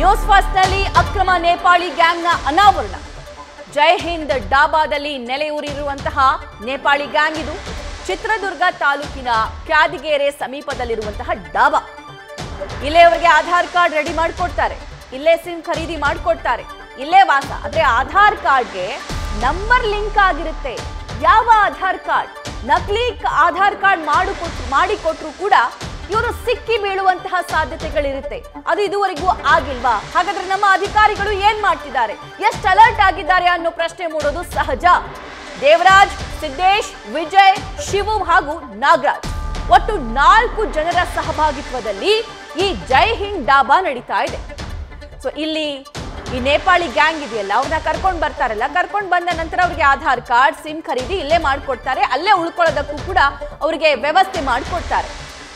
News first ನಲ್ಲಿ ಅಕ್ರಮ ನೇಪಾಳಿ ಗ್ಯಾಂಗ್ನ ಅನಾವರಣ ಜೈ ಹಿಂದ್ ಡಾಬಾದಲ್ಲಿ ನೆಲೆಯೂರಿರುವಂತಹ ನೇಪಾಳಿ ಗ್ಯಾಂಗ್ ಇದು ಚಿತ್ರದುರ್ಗ ತಾಲೂಕಿನ ಕ್ಯಾದಿಗೆರೆ ಸಮೀಪದಲ್ಲಿರುವಂತಹ ಡಾಬಾ ಇಲ್ಲೇ ಅವರಿಗೆ ಆಧಾರ್ ಕಾರ್ಡ್ ರೆಡಿ ಮಾಡಿಕೊಡ್ತಾರೆ ಇಲ್ಲೇ ಸಿಮ್ ಖರೀದಿ ಮಾಡಿಕೊಡ್ತಾರೆ ಇಲ್ಲೇ ವಾಸ ಆದ್ರೆ ಆಧಾರ್ ಕಾರ್ಡ್ಗೆ ನಂಬರ್ ಲಿಂಕ್ ಆಗಿರುತ್ತೆ ಯಾವ ಆಧಾರ್ ಕಾರ್ಡ್ ನಕಲಿ ಕ- ಆಧಾರ್ ಕಾರ್ಡ್ ಮಾಡಿಕೊಟ್ರು ಮಾಡಿಕೊಟ್ರು ಕೂಡ ಇವರು ಸಿಕ್ಕಿ ಬೀಳುವಂತಹ ಸಾಧ್ಯತೆಗಳಿರುತ್ತೆ ಅದು ಇದುವರೆಗೂ ಆಗಿಲ್ವಾ ಹಾಗಾದ್ರೆ ನಮ್ಮ ಅಧಿಕಾರಿಗಳು ಏನ್ ಮಾಡ್ತಿದ್ದಾರೆ ಎಷ್ಟು ಅಲರ್ಟ್ ಆಗಿದ್ದಾರೆ ಅನ್ನೋ ಪ್ರಶ್ನೆ ಮೂಡೋದು ಸಹಜ ದೇವರಾಜ್ ಸಿದ್ದೇಶ್ ವಿಜಯ್ ಶಿವು ಹಾಗೂ ನಾಗರಾಜ್ ಒಟ್ಟು ನಾಲ್ಕು ಜನರ ಸಹಭಾಗಿತ್ವದಲ್ಲಿ ಈ ಜೈ ಹಿಂದ್ ಡಾಬಾ ನಡೀತಾ ಇದೆ ಸೊ ಇಲ್ಲಿ ಈ ನೇಪಾಳಿ ಗ್ಯಾಂಗ್ ಇದೆಯಲ್ಲ ಅವ್ರನ್ನ ಕರ್ಕೊಂಡು ಬರ್ತಾರಲ್ಲ ಕರ್ಕೊಂಡು ಬಂದ ನಂತರ ಅವ್ರಿಗೆ ಆಧಾರ್ ಕಾರ್ಡ್ ಸಿಮ್ ಖರೀದಿ ಇಲ್ಲೇ ಮಾಡ್ಕೊಡ್ತಾರೆ ಅಲ್ಲೇ ಉಳ್ಕೊಳ್ಳೋದಕ್ಕೂ ಕೂಡ ಅವರಿಗೆ ವ್ಯವಸ್ಥೆ ಮಾಡಿಕೊಡ್ತಾರೆ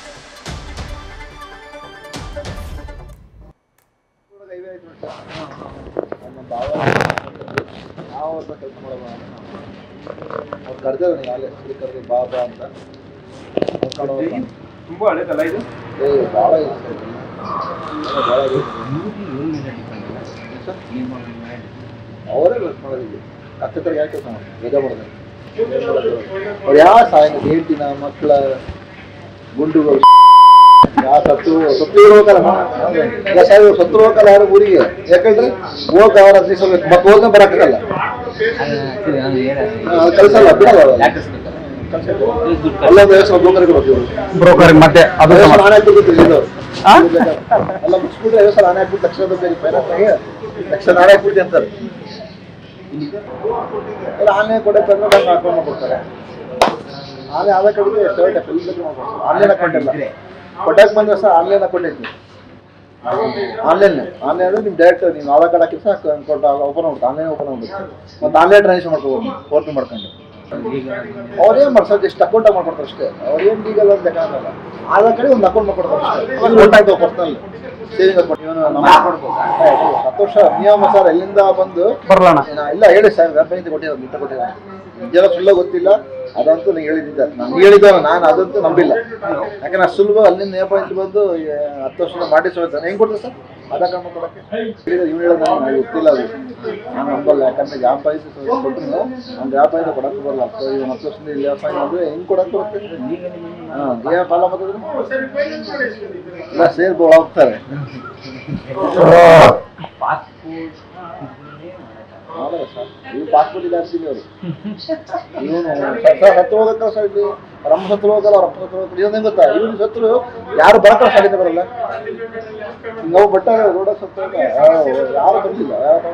ನಾವು ಅವ್ರನ್ನ ಕೆಲಸ ಮಾಡೋಣ ಅವ್ರು ಕರೆದ ನನಗೆ ಅಲ್ಲೇ ಇಲ್ಲಿ ಕರೆದು ಬಾ ಬಾ ಅಂತ ಕರ್ಕೊಂಡು ಹೋಗ್ತಾನೆ. ತುಂಬಾ ಹಳೇದಲ್ಲ ಇದು ಏ ಭಾಳ ಇಷ್ಟ ಆಯ್ತು. ಭಾಳ ಇಷ್ಟ. ಅವರೇ ಕೆಲಸ ಮಾಡೋದಿಲ್ಲ ಹತ್ತಿರ ಯಾಕೆ ಕೆಲಸ ಮಾಡೋದು ರಜಾ ಮಾಡೋದು ಅವ್ರು ಯಾವ ಸಹಾಯ ಹೆಂಡತಿನ ಮಕ್ಕಳ ಗುಂಡುಗಳು ಯಾವ ಸತ್ತು ಸತ್ತು ಹೋಗಲ್ಲ ಈಗ ಸಾಹೇಬ್ ಸತ್ತು ಹೋಗಲ್ಲ ಯಾರು ಊರಿಗೆ ಯಾಕಂದ್ರೆ ಹೋಗ ಅವ್ರ ಹತ್ತಿಸಬೇಕು ಮತ್ತೆ ಹೋಗ ಬರಕ್ಕಾಗಲ್ಲ ಕಳ್ಸಲ್ಲ ಬಿಡಲ್ಲ ಅವ್ರು. ಅಲ್ಲೊಂದು ವ್ಯವಸ್ಥೆ ಬ್ರೋಕರ್ಗೆ ಬರ್ತೀವಿ ಬ್ರೋಕರ್ ಮತ್ತೆ ಅದು ವ್ಯವಸ್ಥೆ ನಾನೇ ಹಾಕ್ಬಿಡ್ತೀವಿ ಇದು. ಎಲ್ಲ ಮುಗಿಸ್ಬಿಟ್ರೆ ವ್ಯವಸ್ಥೆ ನಾನೇ ಹಾಕ್ಬಿಟ್ಟು ತಕ್ಷಣ ಬೇರೆ ಫೈನಾನ್ಸ್ನಾಗೆ ತಕ್ಷಣ ನಾನೇ ಹಾಕ್ಬಿಡ್ತೀನಿ ಅಂತಾರೆ ಎಲ್ಲ ಆನ್ಲೈನ್ ಕೊಡಕ್ಕೆ ಅಂದ್ರೆ ಬಂದು ಅಕೌಂಟ್ ಮಾಡ್ಕೊಡ್ತಾರೆ ಆನ್ಲೈನ್ ಆಧಾರ್ ಕಾರ್ಡ್ಗೆ ಶರ್ಟ್ ಫಿಲ್ ಮಾಡ್ಕೊಡ್ತಾರೆ ಆನ್ಲೈನ್ ಅಕೌಂಟ್ ಇಲ್ಲ ಕೊಟ್ಟಕ್ಕೆ ಬಂದ್ರೆ ಸರ್ ಆನ್ಲೈನ್ ಅಕೌಂಟ್ ಐತಿ ಆನ್ಲೈನ್ ಆನ್ಲೈನ್ ಅಂದ್ರೆ ನೀವು ಡೈರೆಕ್ಟ್ ನೀವು ಆಧಾರ್ ಕಾರ್ಡ್ ಹಾಕಿ ಸಹ ಕೊಟ್ಟು ಓಪನ್ ಮಾಡ್ಬೇಕು ಆನ್ಲೈನ್ ಓಪನ್ ಮಾಡ್ಬೇಕು ಮತ್ತೆ ಆನ್ಲೈನ್ ಟ್ರಾನ್ಸಾಕ್ಷನ್ ಮಾಡ್ಕೋಬೋದು ಫೋನ್ ಮಾಡ್ಕೊಂಡು ಅವ್ರೇನ್ ಮಾಡ್ತಾರೆ ಜಸ್ಟ್ ಅಕೌಂಟ್ ಮಾಡ್ಕೊಡ್ತಾರೆ ಅಷ್ಟೇ ಅವ್ರೇನ್ ಲೀಗಲ್ ಅಂತ ಲೆಕ್ಕ ಆಧಾರ್ ಕಾರ್ಡ್ ಒಂದು ಅಕೌಂಟ್ ಮಾಡ್ಕೊಡ್ತಾರೆ ಅಷ್ಟೇ ಗೊತ್ತಾಯ್ತು ಪರ್ಸನಲ್ ಸೇವಿಂಗ್ ಅಕೌಂಟ್ ಇವನು ನಮ್ಮ ಹತ್ತು ವರ್ಷ ನಿಯಮ ಸರ್ ಎಲ್ಲಿಂದ ಬಂದು ಬರಲಣ್ಣ ನಾ- ಇಲ್ಲ ಹೇಳಿ ಸರ್ ಗರ್ಭಿಣಿ ಕೊಟ್ಟಿರೋದು ಮಿತ್ರ ಕೊಟ್ಟಿರೋದು ನಿಜ ಸುಳ್ಳ ಗೊತ್ತಿಲ್ಲ ಅದಂತೂ ನಂಗೆ ಹೇಳಿದ್ದ ನಾನು ಹೇಳಿದ ನಾನು ಅದಂತೂ ನಂಬಿಲ್ಲ ಯಾಕಂದ್ರೆ ಅಷ್ಟು ಸುಲಭ ಅಲ್ಲಿಂದ ನೇಪಾಳದಿಂದ ಬಂದು ಈ ಹತ್ತು ವರ್ಷದ ಮಾಡಿ ಸೋತಾನೆ ಹೆಂಗ್ ಕೊಡ್ತಾರೆ ಸರ್ ಆಧಾರ್ ಕಾರ್ಡ್ ಕೊಡಕ್ಕೆ ಇವ್ನು ಹೇಳೋದು ನನಗೆ ಗೊತ್ತಿಲ್ಲ ಅದು ನಾನು ನಂಬಲ್ಲ ಯಾಕಂದ್ರೆ ವ್ಯಾಪಾರ ಕೊಟ್ಟರು ನಾನು ವ್ಯಾಪಾರ ಕೊಡಕ್ಕೆ ಬರಲ್ಲ ಸೊ ಈಗ ಹತ್ತು ವರ್ಷದಿಂದ ಇಲ್ಲಿ ವ್ಯಾಪಾರ ಮಾಡಿದ್ರೆ ಹೆಂಗ್ ಕೊಡಕ್ಕೆ ಬರುತ್ತೆ ಹಾಂ ಏನ್ ಫಾಲೋ ಮಾಡಿದ್ರೆ ಇಲ್ಲ ಸೇರ್ ಹೋಗ್ತಾರೆ ಮಾಡಲ್ಲ ಸರ್ ಇವ್ ಪಾಸ್ಪೋರ್ಟ್ ಇದೆ ಅಂತೀನಿ ಅವರು ಇವನು ಸರ್ ಹತ್ತು ಹೋಗಕ್ಕ ಸರ್ ಇಲ್ಲಿ ರಮ್ಮ ಸತ್ತು ಹೋಗಲ್ಲ ಅವ್ರ ಅಪ್ಪ ಸತ್ತು ಹೋಗಲ್ಲ ಇದೊಂದು ಗೊತ್ತಾ ಇವನು ಸತ್ರು ಯಾರು ಬರಕ್ಕ ಸಾಧ್ಯತೆ ಬರಲ್ಲ ನಾವು ಬಟ್ಟ ರೋಡ ಸತ್ತು ಹೋಗ ಯಾರು ಬಂದಿಲ್ಲ ಯಾರು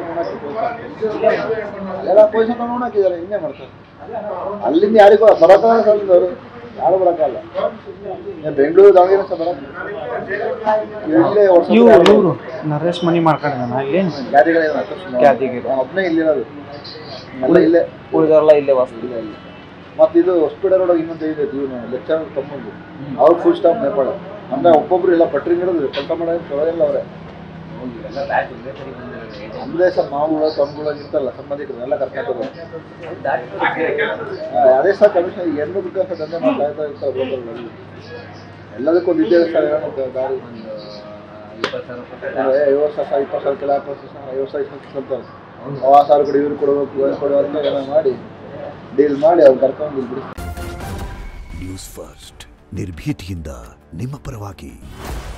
ಎಲ್ಲ ಪೊಸಿಷನ್ ತಗೊಂಡು ಹಾಕಿದ್ದಾರೆ ಹಿಂಗೆ ಮಾಡ್ತಾರೆ ಅಲ್ಲಿಂದ ಯಾರಿಗೂ ಬರಕ್ಕ ಸಾಧ್ಯತೆ ಅವರು ಯಾರು ಬರಕ್ಕಲ್ಲ ಏನ್ ಬೆಂಗಳೂರು ದಾವಣಗೆರೆ ಸಹ ಬರಕ್ಕೆ ಇಲ್ಲೇ ವರ್ಷ ಇವ್ರು ಇವರು ನರೇಶ್ ಮನಿ ಮಾಡ್ಕೊಂಡಿದ್ದಾನ ಏನು ಗಾದಿಗಳೇ ಖ್ಯಾತಿಗಿರಿ. ಒಬ್ಬನೇ ಇಲ್ಲಿರೋದು ಎಲ್ಲ ಇಲ್ಲೇ ಉಳಿದವರೆಲ್ಲ ಇಲ್ಲೇ ವಾಸ ಇಲ್ಲ ಇಲ್ಲಿ ಮತ್ತೆ ಇದು ಹೊಸ್ಪೇಟೆ ರೋಡ್ ಇನ್ನೊಂದು ಇದೆ ಇವನು ಲೆಕ್ಚರ್ ತಮ್ಮಂದು ಅವ್ರು ಫುಲ್ ಸ್ಟಾಪ್ ನೇಪಾಳ ಅಂದ್ರೆ ಒಬ್ಬೊಬ್ರು ಇಲ್ಲ ಪಟ್ರಿ ನೀಡೋದು ಕೆಲಸ ಮಾಡೋದು ಚಲೋ ಇಲ್ಲ ಅವರೇ ನಮ್ಮದೇ ಸರ್ ಮಾವುಗಳು ತಮ್ಮಗಳು ಇರ್ತಲ್ಲ ಸಂಬಂಧಿಕರು ಎಲ್ಲ ಕರ್ಕೊಂಡು ಅದೇ ಸರ್ ಕಮಿಷನ್ ಎರಡು ದುಡ್ಡು ಸರ್ ದಂಧೆ ಮಾಡ್ತಾ ಇರ್ತಾರೆ ಬ್ರೋಕರ್ಗಳಲ್ಲಿ ಎಲ್ಲದಕ್ಕೂ ಒಂದು ಇದ್ದೇ ಸರ್ ಹೇಳೋಣ ದಾರಿ ಏ, ಐವತ್ತು ಸಾವಿರ ಇಪ್ಪತ್ತು ಸಾವಿರ ಕೆಲ ಐವತ್ತು ಸಾವಿರ ಇಪ್ಪತ್ತು ಕೊಡ್ತಾರೆ ಆ ಸಾವಿರ ಕೊಡಿ ಇವ್ರು ಕೊಡಬೇಕು ಇವ್ರು ಕೊಡು ಅಂತ ಏನೋ ಮಾಡಿ ಡೀಲ್ ಮಾಡಿ ಅವ್ರು ಕರ್ಕೊಂಡು ಇಲ್ಲಿ ಬಿಡಿ ನ್ಯೂಸ್ ಫಸ್ಟ್ ನಿರ್ಭೀತಿಯಿಂದ ನಿಮ್ಮ ಪರವಾಗಿ